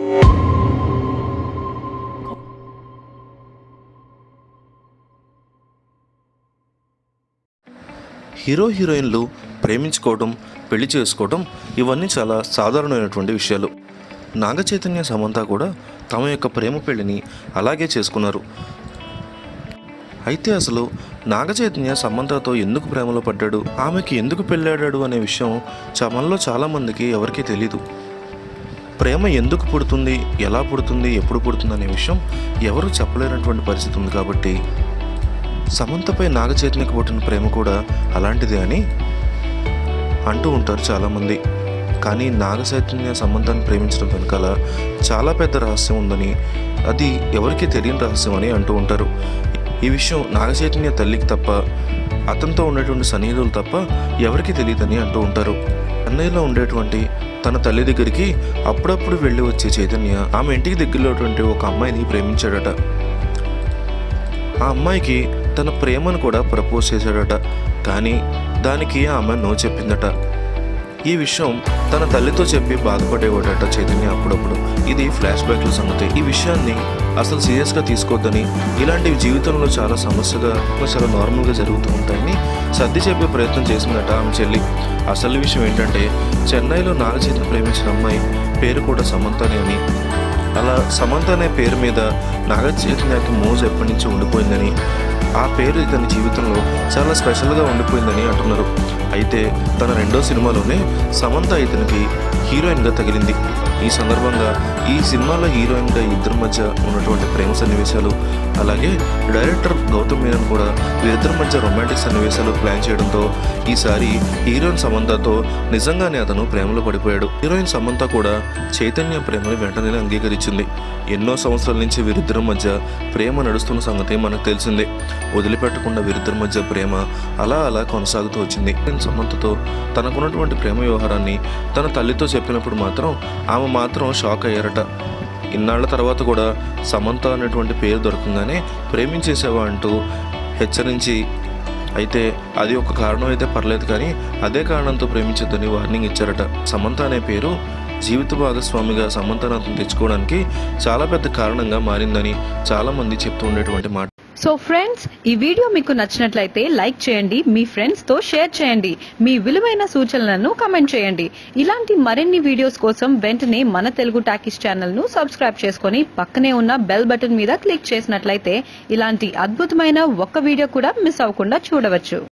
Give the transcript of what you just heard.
hero హీరోయిన్లు ప్రేమించుకోవడం పెళ్లి చేసుకోవడం ఇవన్నీ చాలా సాధారణమైనటువంటి విషయాలు నాగ చైతన్య సమంత కూడా తమ యొక్క ప్రేమ పెళ్లిని అలాగే చేసుకున్నారు అయితే అసలు నాగ చైతన్య సమంతతో ఎందుకు ప్రేమలో పడ్డాడు ఆమెకి ఎందుకు పెళ్ళాడాడు అనే విషయం చ- మనలో చాలామందికి ఎవరికీ తెలీదు ప్రేమ ఎందుకు పుడుతుంది ఎలా పుడుతుంది ఎప్పుడు పుడుతుంది అనే విషయం ఎవరు చెప్పలేనటువంటి పరిస్థితి ఉంది కాబట్టి సమంతపై నాగ చైతన్యకు పుట్టిన ప్రేమ కూడా అలాంటిదే అని అంటూ ఉంటారు చాలామంది కానీ నాగ చైతన్య సమంతాన్ని ప్రేమించడం వెనకాల చాలా పెద్ద రహస్యం ఉందని అది ఎవరికీ తెలియని రహస్యం అని అంటూ ఉంటారు ఈ విషయం నాగ చైతన్య తల్లికి తప్ప అతనితో ఉండేటువంటి సన్నిహితులు తప్ప ఎవరికీ తెలియదని అంటూ ఉంటారు చెన్నైలో ఉండేటువంటి తన తల్లి దగ్గరికి అప్పుడప్పుడు వెళ్ళి వచ్చే చైతన్య ఆమె ఇంటికి దగ్గరలోటువంటి ఒక అమ్మాయిని ప్రేమించాడట ఆ అమ్మాయికి తన ప్రేమను కూడా ప్రపోజ్ చేశాడట కానీ దానికి ఆమె నో చెప్పిందట ఈ విషయం తన తల్లితో చెప్పి బాధపడేవాడట చైతన్య అప్పుడప్పుడు ఇది ఫ్లాష్ బ్యాక్ల సంగతి ఈ విషయాన్ని అసలు సీరియస్గా తీసుకోవద్దని ఇలాంటివి జీవితంలో చాలా సమస్యగా చాలా నార్మల్గా జరుగుతూ ఉంటాయని సర్ది చెప్పే ప్రయత్నం చేసిందట ఆమె చెల్లి అసలు విషయం ఏంటంటే చెన్నైలో నాగచైతన్య ప్రేమించిన అమ్మాయి పేరు కూడా సమంతనే అని అలా సమంత అనే పేరు మీద నాగ చైతన్యకి మోజు ఎప్పటి నుంచి ఉండిపోయిందని ఆ పేరు ఇతని జీవితంలో చాలా స్పెషల్గా ఉండిపోయిందని అంటున్నారు అయితే తన రెండో సినిమాలోనే సమంత ఇతనికి హీరోయిన్గా తగిలింది ఈ సందర్భంగా ఈ సినిమాలో హీరోయిన్గా ఇద్దరి మధ్య ఉన్నటువంటి ప్రేమ సన్నివేశాలు అలాగే డైరెక్టర్ గౌతమ్ మీనన్ కూడా వీరిద్దరి మధ్య రొమాంటిక్ సన్నివేశాలు ప్లాన్ చేయడంతో ఈసారి హీరోయిన్ సమంతతో నిజంగానే అతను ప్రేమలో పడిపోయాడు హీరోయిన్ సమంత కూడా చైతన్య ప్రేమని వెంటనే అంగీకరించింది ఎన్నో సంవత్సరాల నుంచి వీరిద్దరి మధ్య ప్రేమ నడుస్తున్న సంగతి మనకు తెలిసిందే వదిలిపెట్టకుండా వీరిద్దరి మధ్య ప్రేమ అలా అలా కొనసాగుతూ వచ్చింది హీరోయిన్ సమంతతో తనకున్నటువంటి ప్రేమ వ్యవహారాన్ని తన తల్లితో చెప్పినప్పుడు మాత్రం ఆమె మాత్రం షాక్ అయ్యారట ఇన్నాళ్ల తర్వాత కూడా సమంత అనేటువంటి పేరు దొరకంగానే ప్రేమించేసావా అంటూ హెచ్చరించి అయితే అది ఒక కారణం అయితే పర్లేదు కానీ అదే కారణంతో ప్రేమించొద్దని వార్నింగ్ ఇచ్చారట సమంత అనే పేరు జీవిత భాగస్వామిగా సమంతను అతను తెచ్చుకోవడానికి చాలా పెద్ద కారణంగా మారిందని చాలామంది చెప్తూ ఉండేటువంటి మాట సో ఫ్రెండ్స్ ఈ వీడియో మీకు నచ్చినట్లయితే లైక్ చేయండి మీ ఫ్రెండ్స్ తో షేర్ చేయండి మీ విలువైన సూచనలను కమెంట్ చేయండి ఇలాంటి మరిన్ని వీడియోస్ కోసం వెంటనే మన తెలుగు టాకీస్ ఛానల్ ను సబ్స్క్రైబ్ చేసుకొని పక్కనే ఉన్న బెల్ బటన్ మీద క్లిక్ చేసినట్లయితే ఇలాంటి అద్భుతమైన ఒక్క వీడియో కూడా మిస్ అవ్వకుండా చూడవచ్చు